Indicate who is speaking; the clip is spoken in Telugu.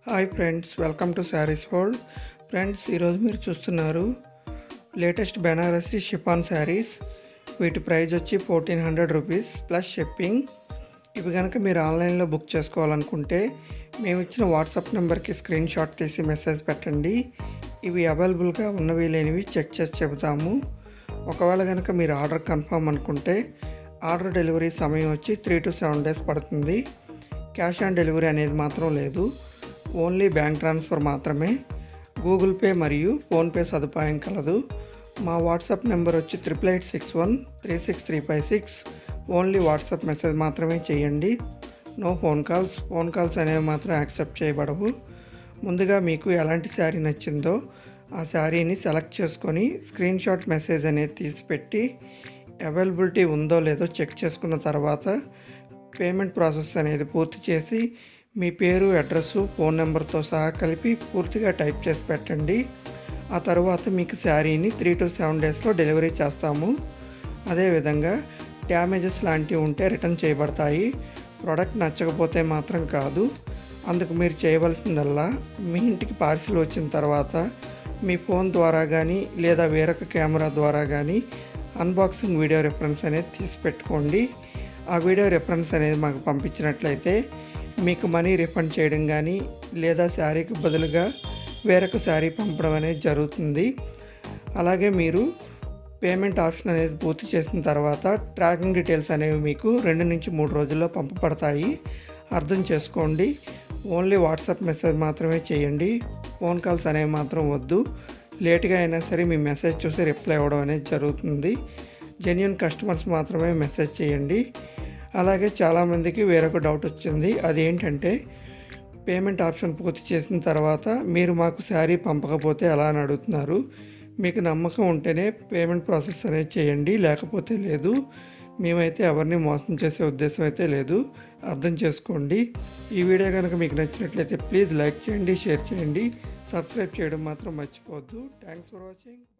Speaker 1: hi friends welcome to sarees world friends ఈరోజు మీరు చూస్తున్నారు లేటెస్ట్ బెనారసీ షిఫాన్ శారీస్ వీటి ప్రైస్ వచ్చి fourteen hundred rupees plus shipping ఇవి కనుక మీరు ఆన్లైన్లో బుక్ చేసుకోవాలనుకుంటే మేము ఇచ్చిన వాట్సాప్ నెంబర్కి స్క్రీన్ షాట్ తీసి మెసేజ్ పెట్టండి ఇవి అవైలబుల్గా ఉన్నవి లేనివి చెక్ చేసి చెబుతాము ఒకవేళ కనుక మీరు ఆర్డర్ కన్ఫర్మ్ అనుకుంటే ఆర్డర్ డెలివరీ సమయం వచ్చి త్రీ టు సెవెన్ డేస్ పడుతుంది క్యాష్ ఆన్ డెలివరీ అనేది మాత్రం లేదు ఓన్లీ బ్యాంక్ ట్రాన్స్ఫర్ మాత్రమే గూగుల్ పే మరియు ఫోన్పే సదుపాయం కలదు మా వాట్సాప్ నెంబర్ వచ్చి triple eight six one three six three five six only WhatsApp message మాత్రమే చేయండి no phone calls phone calls అనేవి మాత్రం యాక్సెప్ట్ చేయబడవు ముందుగా మీకు ఎలాంటి శారీ నచ్చిందో ఆ శారీని సెలెక్ట్ చేసుకొని స్క్రీన్ షాట్ మెసేజ్ అనేది తీసి పెట్టి అవైలబిలిటీ ఉందో లేదో చెక్ చేసుకున్న తర్వాత పేమెంట్ ప్రాసెస్ అనేది పూర్తి చేసి మీ పేరు అడ్రస్సు ఫోన్ నెంబర్తో సహా కలిపి పూర్తిగా టైప్ చేసి పెట్టండి ఆ తర్వాత మీకు శారీని త్రీ టు సెవెన్ డేస్లో డెలివరీ చేస్తాము అదేవిధంగా డ్యామేజెస్ లాంటివి ఉంటే రిటర్న్ చేయబడతాయి ప్రోడక్ట్ నచ్చకపోతే మాత్రం కాదు అందుకు మీరు చేయవలసిందల్లా మీ ఇంటికి పార్సిల్ వచ్చిన తర్వాత మీ ఫోన్ ద్వారా కానీ లేదా వేరొక కెమెరా ద్వారా కానీ అన్బాక్సింగ్ వీడియో రెఫరెన్స్ అనేది తీసి పెట్టుకోండి ఆ వీడియో రెఫరెన్స్ అనేది మాకు పంపించినట్లయితే మీకు మనీ రిఫండ్ చేయడం కానీ లేదా శారీకి బదులుగా వేరొక శారీ పంపడం అనేది జరుగుతుంది అలాగే మీరు పేమెంట్ ఆప్షన్ అనేది పూర్తి చేసిన తర్వాత ట్రాకింగ్ డీటెయిల్స్ అనేవి మీకు రెండు నుంచి మూడు రోజుల్లో పంపబడతాయి అర్థం చేసుకోండి ఓన్లీ వాట్సాప్ మెసేజ్ మాత్రమే చేయండి ఫోన్ కాల్స్ అనేవి మాత్రం వద్దు లేట్గా అయినా సరే మీ మెసేజ్ చూసి రిప్లై అవ్వడం అనేది జరుగుతుంది జెన్యున్ కస్టమర్స్ మాత్రమే మెసేజ్ చేయండి అలాగే చాలామందికి వేరొక డౌట్ వచ్చింది అదేంటంటే పేమెంట్ ఆప్షన్ పూర్తి చేసిన తర్వాత మీరు మాకు శారీ పంపకపోతే ఎలా అని అడుగుతున్నారు మీకు నమ్మకం ఉంటేనే పేమెంట్ ప్రాసెస్ అనేది చేయండి లేకపోతే లేదు మేమైతే ఎవరిని మోసం చేసే ఉద్దేశం అయితే లేదు అర్థం చేసుకోండి ఈ వీడియో కనుక మీకు నచ్చినట్లయితే ప్లీజ్ లైక్ చేయండి షేర్ చేయండి సబ్స్క్రైబ్ చేయడం మాత్రం మర్చిపోవద్దు థ్యాంక్స్ ఫర్ వాచింగ్